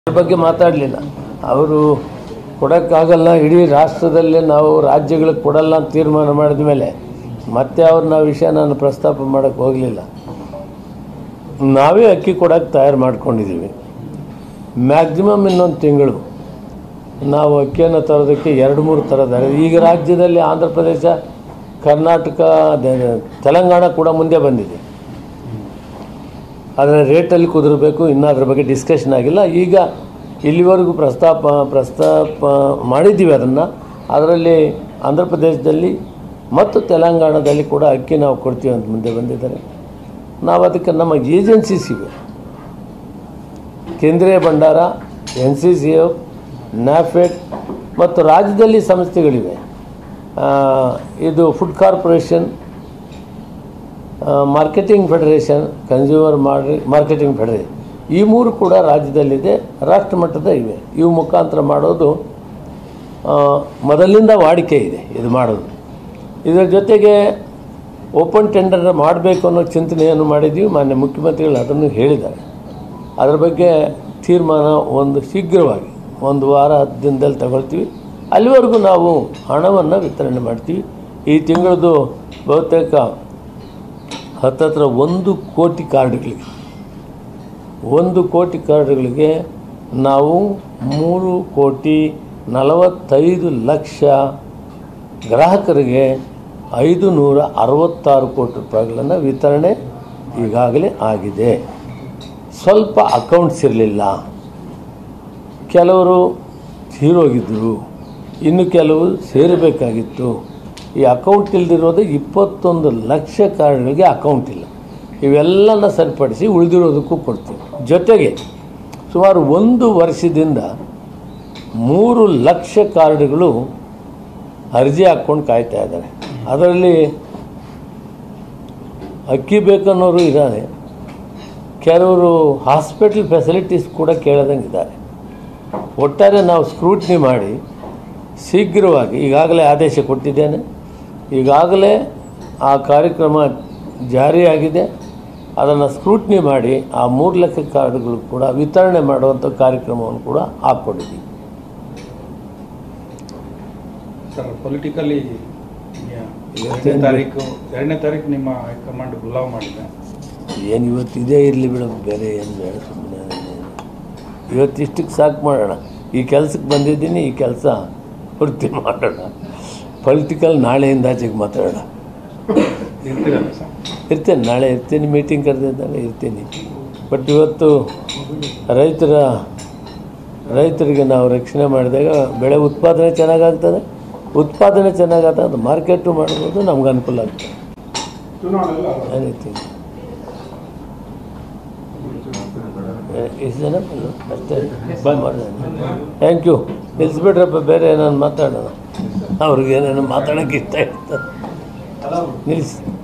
ಅದ್ರ ಬಗ್ಗೆ ಮಾತಾಡಲಿಲ್ಲ ಅವರು ಕೊಡೋಕ್ಕಾಗಲ್ಲ ಇಡೀ ರಾಷ್ಟ್ರದಲ್ಲೇ ನಾವು ರಾಜ್ಯಗಳಿಗೆ ಕೊಡಲ್ಲ ಅಂತ ತೀರ್ಮಾನ ಮಾಡಿದ ಮೇಲೆ ಮತ್ತೆ ಅವ್ರನ್ನ ಆ ವಿಷಯ ನಾನು ಪ್ರಸ್ತಾಪ ಮಾಡೋಕ್ಕೆ ಹೋಗಲಿಲ್ಲ ನಾವೇ ಅಕ್ಕಿ ಕೊಡೋಕ್ಕೆ ತಯಾರು ಮಾಡ್ಕೊಂಡಿದ್ದೀವಿ ಮ್ಯಾಕ್ಸಿಮಮ್ ಇನ್ನೊಂದು ತಿಂಗಳು ನಾವು ಅಕ್ಕಿಯನ್ನು ತರೋದಕ್ಕೆ ಎರಡು ಮೂರು ಥರದ ಈಗ ರಾಜ್ಯದಲ್ಲಿ ಆಂಧ್ರ ಪ್ರದೇಶ ಕರ್ನಾಟಕ ದೆ- ತೆಲಂಗಾಣ ಕೂಡ ಮುಂದೆ ಬಂದಿದೆ ಅದರ ರೇಟಲ್ಲಿ ಕುದುರಬೇಕು ಇನ್ನೂ ಅದ್ರ ಬಗ್ಗೆ ಡಿಸ್ಕಷನ್ ಆಗಿಲ್ಲ ಈಗ ಇಲ್ಲಿವರೆಗೂ ಪ್ರಸ್ತಾಪ ಪ್ರಸ್ತಾಪ ಮಾಡಿದ್ದೀವಿ ಅದನ್ನು ಅದರಲ್ಲಿ ಆಂಧ್ರ ಪ್ರದೇಶದಲ್ಲಿ ಮತ್ತು ತೆಲಂಗಾಣದಲ್ಲಿ ಕೂಡ ಅಕ್ಕಿ ನಾವು ಕೊಡ್ತೀವಿ ಅಂತ ಮುಂದೆ ಬಂದಿದ್ದಾರೆ ನಾವು ಅದಕ್ಕೆ ನಮ್ಮ ಏಜೆನ್ಸೀಸ್ ಇವೆ Kendriya Bhandar N C C F NAFED ಮತ್ತು ರಾಜ್ಯದಲ್ಲಿ ಸಂಸ್ಥೆಗಳಿವೆ ಆ, ಇದು food corporation marketing federation consumer ಮಾರ್ರಿ ಮಾರ್ಕೆಟಿಂಗ್ ಫೆಡರೇಷನ್ ಈ ಮೂರು ಕೂಡ ರಾಜ್ಯದಲ್ಲಿದೆ ರಾಷ್ಟ್ರ ಮಟ್ಟದ ಇವೆ ಇವು ಮುಖಾಂತರ ಮಾಡೋದು ಆ, ಮೊದಲಿನಿಂದ ವಾಡಿಕೆ ಇದೆ ಇದು ಮಾಡೋದು ಇದರ ಜೊತೆಗೆ ಓಪನ್ ಟೆಂಡರ್ ಮಾಡಬೇಕು ಅನ್ನೋ ಚಿಂತನೆಯನ್ನು ಮಾಡಿದ್ದೀವಿ ಮಾನ್ಯ ಮುಖ್ಯಮಂತ್ರಿಗಳು ಅದನ್ನು ಹೇಳಿದ್ದಾರೆ ಅದರ ಬಗ್ಗೆ ತೀರ್ಮಾನ ಒಂದು ಶೀಘ್ರವಾಗಿ ಒಂದು ವಾರ ಹತ್ತು ದಿನದಲ್ಲಿ ತಗೊಳ್ತೀವಿ ಅಲ್ಲಿವರೆಗೂ ನಾವು ಹಣವನ್ನು ವಿತರಣೆ ಮಾಡ್ತೀವಿ ಈ ತಿಂಗಳದು ಬಹುತೇಕ ಹತ್ತತ್ರ ಒಂದು ಕೋಟಿ ಕಾರ್ಡ್ಗಳಿಗೆ ಒಂದು ಕೋಟಿ ಕಾರ್ಡ್ಗಳಿಗೆ ನಾವು ಮೂರು ಕೋಟಿ ನಲವತ್ತೈದು ಲಕ್ಷ ಗ್ರಾಹಕರಿಗೆ ಐದು ನೂರ ಅರವತ್ತಾರು ಕೋಟಿ ರೂಪಾಯಿಗಳನ್ನು ವಿತರಣೆ ಈಗಾಗಲೇ ಆಗಿದೆ ಸ್ವಲ್ಪ ಅಕೌಂಟ್ಸ್ ಇರಲಿಲ್ಲ ಕೆಲವರು ತೀರೋಗಿದ್ದರು ಇನ್ನು ಕೆಲವು ಸೇರಬೇಕಾಗಿತ್ತು ಈ ಅಕೌಂಟ್ ಇಲ್ದಿರೋದು ಇಪ್ಪತ್ತೊಂದು ಲಕ್ಷ ಕಾರ್ಡ್ಗಳಿಗೆ ಅಕೌಂಟ್ ಇಲ್ಲ ಇವೆಲ್ಲನ ಸರಿಪಡಿಸಿ ಉಳಿದಿರೋದಕ್ಕೂ ಕೊಡ್ತೀವಿ ಜೊತೆಗೆ ಸುಮಾರು ಒಂದು ವರ್ಷದಿಂದ ಮೂರು ಲಕ್ಷ ಕಾರ್ಡ್ಗಳು ಅರ್ಜಿ ಹಾಕ್ಕೊಂಡು ಕಾಯ್ತಾ ಇದ್ದಾರೆ ಅದರಲ್ಲಿ ಅಕ್ಕಿ ಬೇಕನ್ನೋರು ಇದ್ದಾರೆ ಕೆಲವರು ಹಾಸ್ಪಿಟಲ್ ಫೆಸಿಲಿಟೀಸ್ ಕೂಡ ಕೇಳದಂಗೆ ಇದ್ದಾರೆ ಒಟ್ಟಾರೆ ನಾವು ಸ್ಕ್ರೂಟ್ನಿ ಮಾಡಿ ಶೀಘ್ರವಾಗಿ ಈಗಾಗಲೇ ಆದೇಶ ಕೊಟ್ಟಿದ್ದೇನೆ ಈಗಾಗಲೇ ಆ ಕಾರ್ಯಕ್ರಮ ಜಾರಿಯಾಗಿದೆ ಅದನ್ನು ಸ್ಕ್ರೂಟ್ನಿ ಮಾಡಿ ಆ ಮೂರು ಲಕ್ಷ ಕಾರ್ಡ್ಗಳು ಕೂಡ ವಿತರಣೆ ಮಾಡುವಂಥ ಕಾರ್ಯಕ್ರಮವನ್ನು ಕೂಡ ಹಾಕ್ಕೊಂಡಿದ್ದೀವಿ ಸರ್ ಪೊಲಿಟಿಕಲಿ ಎರಡನೇ ತಾರೀಕು ಎರಡನೇ ತಾರೀಕು ನಿಮ್ಮ ಹೈಕಮಾಂಡ್ ಬುಲಾವ್ ಮಾಡಿದೆ ಏನು ಇವತ್ತು ಇದೇ ಇರಲಿ ಬಿಡ ಬೇರೆ ಏನು ಬೇಡ ಸುಮ್ಮನೆ ಇವತ್ತಿಷ್ಟಕ್ಕೆ ಸಾಕು ಮಾಡೋಣ ಈ ಕೆಲಸಕ್ಕೆ ಬಂದಿದ್ದೀನಿ ಈ ಕೆಲಸ ಪೂರ್ತಿ ಮಾಡೋಣ ಪೊಲಿಟಿಕಲ್ ನಾಳೆಯಿಂದ ಆಚೆಗೆ ಮಾತಾಡೋಣ ಇರ್ತೀರಲ್ಲ ಸರ್ ಇರ್ತೇನೆ ನಾಳೆ ಇರ್ತೀನಿ ಮೀಟಿಂಗ್ ಕರೆದಿದ್ದಾನೆ ಇರ್ತೀನಿ ಬಟ್ ಇವತ್ತು ರೈತರ ರೈತರಿಗೆ ನಾವು ರಕ್ಷಣೆ ಮಾಡಿದಾಗ ಬೆಳೆ ಉತ್ಪಾದನೆ ಚೆನ್ನಾಗಾಗ್ತದೆ ಉತ್ಪಾದನೆ ಚೆನ್ನಾಗಾಗ್ತದೆ ಅದು ಮಾರ್ಕೆಟು ಮಾಡ್ಬೋದು ನಮ್ಗೆ ಅನುಕೂಲ ಆಗ್ತದೆ ಏನಿತ್ತು ಎಷ್ಟು ಜನ ಅಲ್ಲ ಅಷ್ಟೇ ಥ್ಯಾಂಕ್ ಯು ನಿಲ್ಲಿಸ್ಬಿಡ್ರಪ್ಪ ಬೇರೆ ಏನಾದ್ರು ಮಾತಾಡೋಣ ಅವ್ರಿಗೆ ಏನೇನು ಮಾತಾಡೋಕ್ಕೆ ಇಷ್ಟ ಇರ್ತದೆ ನಿಲ್ಲಿಸಿ